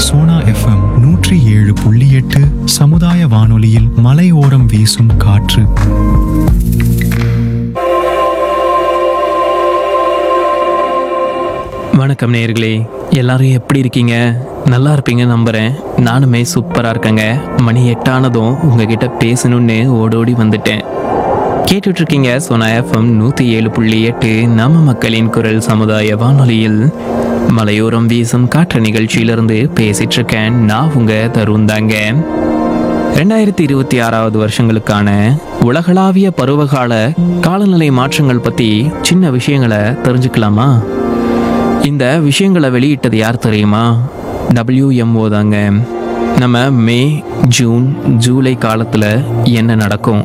Sona FM நூற்றி ஏழு புள்ளி எட்டு சமுதாய வானொலியில் மலையோரம் வீசும் காற்று வணக்கம் நேயர்களே எல்லாரும் எப்படி இருக்கீங்க நல்லா இருப்பீங்க நம்புறேன் நானுமே சூப்பராக இருக்கேங்க மணி எட்டானதும் உங்ககிட்ட பேசணும்னு ஓடோடி வந்துட்டேன் கேட்டுட்டு இருக்கீங்க சோனா எஃப்எம் நூற்றி ஏழு புள்ளி எட்டு நம்ம மக்களின் குரல் சமுதாய வானொலியில் மலையோரம் வீசும் காற்று நிகழ்ச்சியிலிருந்து பேசிட்டு இருக்கேன் நான் உங்க தருண் தாங்க ரெண்டாயிரத்தி இருபத்தி ஆறாவது வருஷங்களுக்கான உலகளாவிய பருவகால காலநிலை மாற்றங்கள் பற்றி சின்ன விஷயங்களை தெரிஞ்சுக்கலாமா இந்த விஷயங்களை வெளியிட்டது யார் தெரியுமா WMO தாங்க நம்ம மே ஜூன் ஜூலை காலத்தில் என்ன நடக்கும்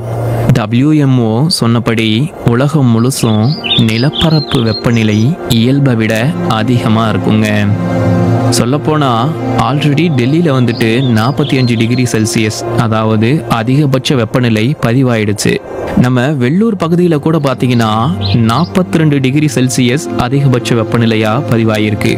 WMO சொன்னபடி உலகம் முழுசும் நிலப்பரப்பு வெப்பநிலை இயல்பை விட அதிகமாக இருக்குங்க சொல்லப்போனா ஆல்ரெடி டெல்லியில் வந்துட்டு நாற்பத்தி அஞ்சு டிகிரி செல்சியஸ் அதாவது அதிகபட்ச வெப்பநிலை பதிவாயிடுச்சு நம்ம வெள்ளூர் பகுதியில் கூட பார்த்தீங்கன்னா நாற்பத்தி ரெண்டு டிகிரி செல்சியஸ் அதிகபட்ச வெப்பநிலையா பதிவாயிருக்கு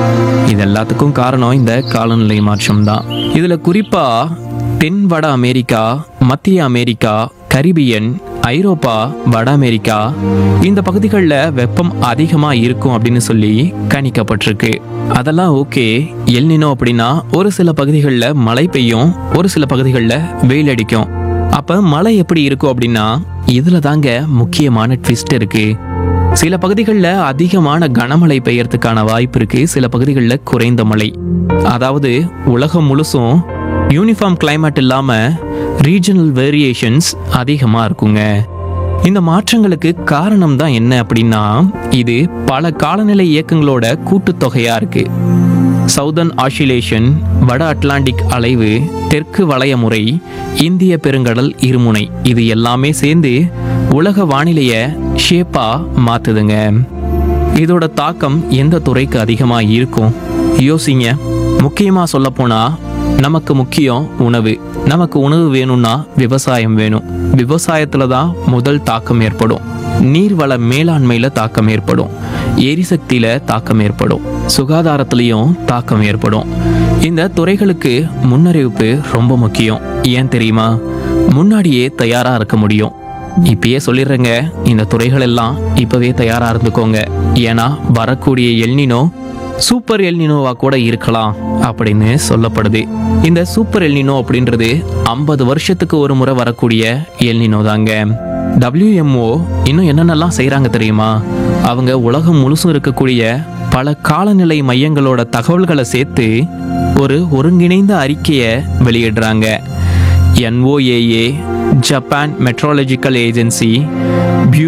இது எல்லாத்துக்கும் காரணம் இந்த காலநிலை மாற்றம் தான் இதுல குறிப்பா தென் வட அமெரிக்கா மத்திய அமெரிக்கா கரிபியன் ஐரோப்பா வட அமெரிக்கா இந்த பகுதிகளில் வெப்பம் அதிகமாக இருக்கும் அப்படின்னு சொல்லி கணிக்கப்பட்டிருக்கு அதெல்லாம் ஓகே எல்னினோ அப்படின்னா ஒரு சில பகுதிகளில் மழை பெய்யும் ஒரு சில பகுதிகளில் வெயில் அடிக்கும் அப்போ மழை எப்படி இருக்கும் அப்படின்னா இதில் தாங்க முக்கியமான ட்விஸ்ட் இருக்கு சில பகுதிகளில் அதிகமான கனமழை பெய்யறதுக்கான வாய்ப்பு இருக்கு சில பகுதிகளில் குறைந்த மழை அதாவது உலகம் முழுசும் யூனிஃபார்ம் climate இல்லாம ரீஜனல் வேரியேஷன்ஸ் அதிகமாக இருக்குங்க இந்த மாற்றங்களுக்கு காரணம் தான் என்ன அப்படின்னா இது பல காலநிலை இயக்கங்களோட கூட்டுத்தொகையா இருக்கு சவுதர்ன் ஆசிலேஷன் வட அட்லாண்டிக் அலைவு தெற்கு வளைய முறை இந்திய பெருங்கடல் இருமுனை இது எல்லாமே சேர்ந்து உலக வானிலையை ஷேப்பா மாத்துதுங்க இதோட தாக்கம் எந்த துறைக்கு அதிகமா இருக்கும் யோசிங்க முக்கியமா சொல்ல போனா நமக்கு முக்கியம் உணவு நமக்கு உணவு வேணும்னா விவசாயம் வேணும் விவசாயத்துல தான் முதல் தாக்கம் ஏற்படும் நீர்வள மேலாண்மையில தாக்கம் ஏற்படும் எரிசக்தியில தாக்கம் ஏற்படும் சுகாதாரத்திலையும் தாக்கம் ஏற்படும் இந்த துறைகளுக்கு முன்னறிவிப்பு ரொம்ப முக்கியம் ஏன் தெரியுமா முன்னாடியே தயாரா இருக்க முடியும் இப்பயே சொல்லிடுறேங்க இந்த துறைகள் எல்லாம் இப்பவே தயாரா இருந்துக்கோங்க ஏன்னா வரக்கூடிய எல்னினோ சூப்பர் எல்னினோவா கூட இருக்கலாம் அப்படின்னு சொல்லப்படுது இந்த சூப்பர் எல்னினோ அப்படின்றது ஐம்பது வருஷத்துக்கு ஒரு முறை வரக்கூடிய எல்னினோ தாங்க WMO இன்னும் என்னென்னலாம் செய்றாங்க தெரியுமா அவங்க உலகம் முழுசும் இருக்கக்கூடிய பல காலநிலை மையங்களோட தகவல்களை சேர்த்து ஒரு ஒருங்கிணைந்த அறிக்கையை வெளியிடுறாங்க NOAA ஜப்பான் மெட்ரோலஜிக்கல் ஏஜென்சி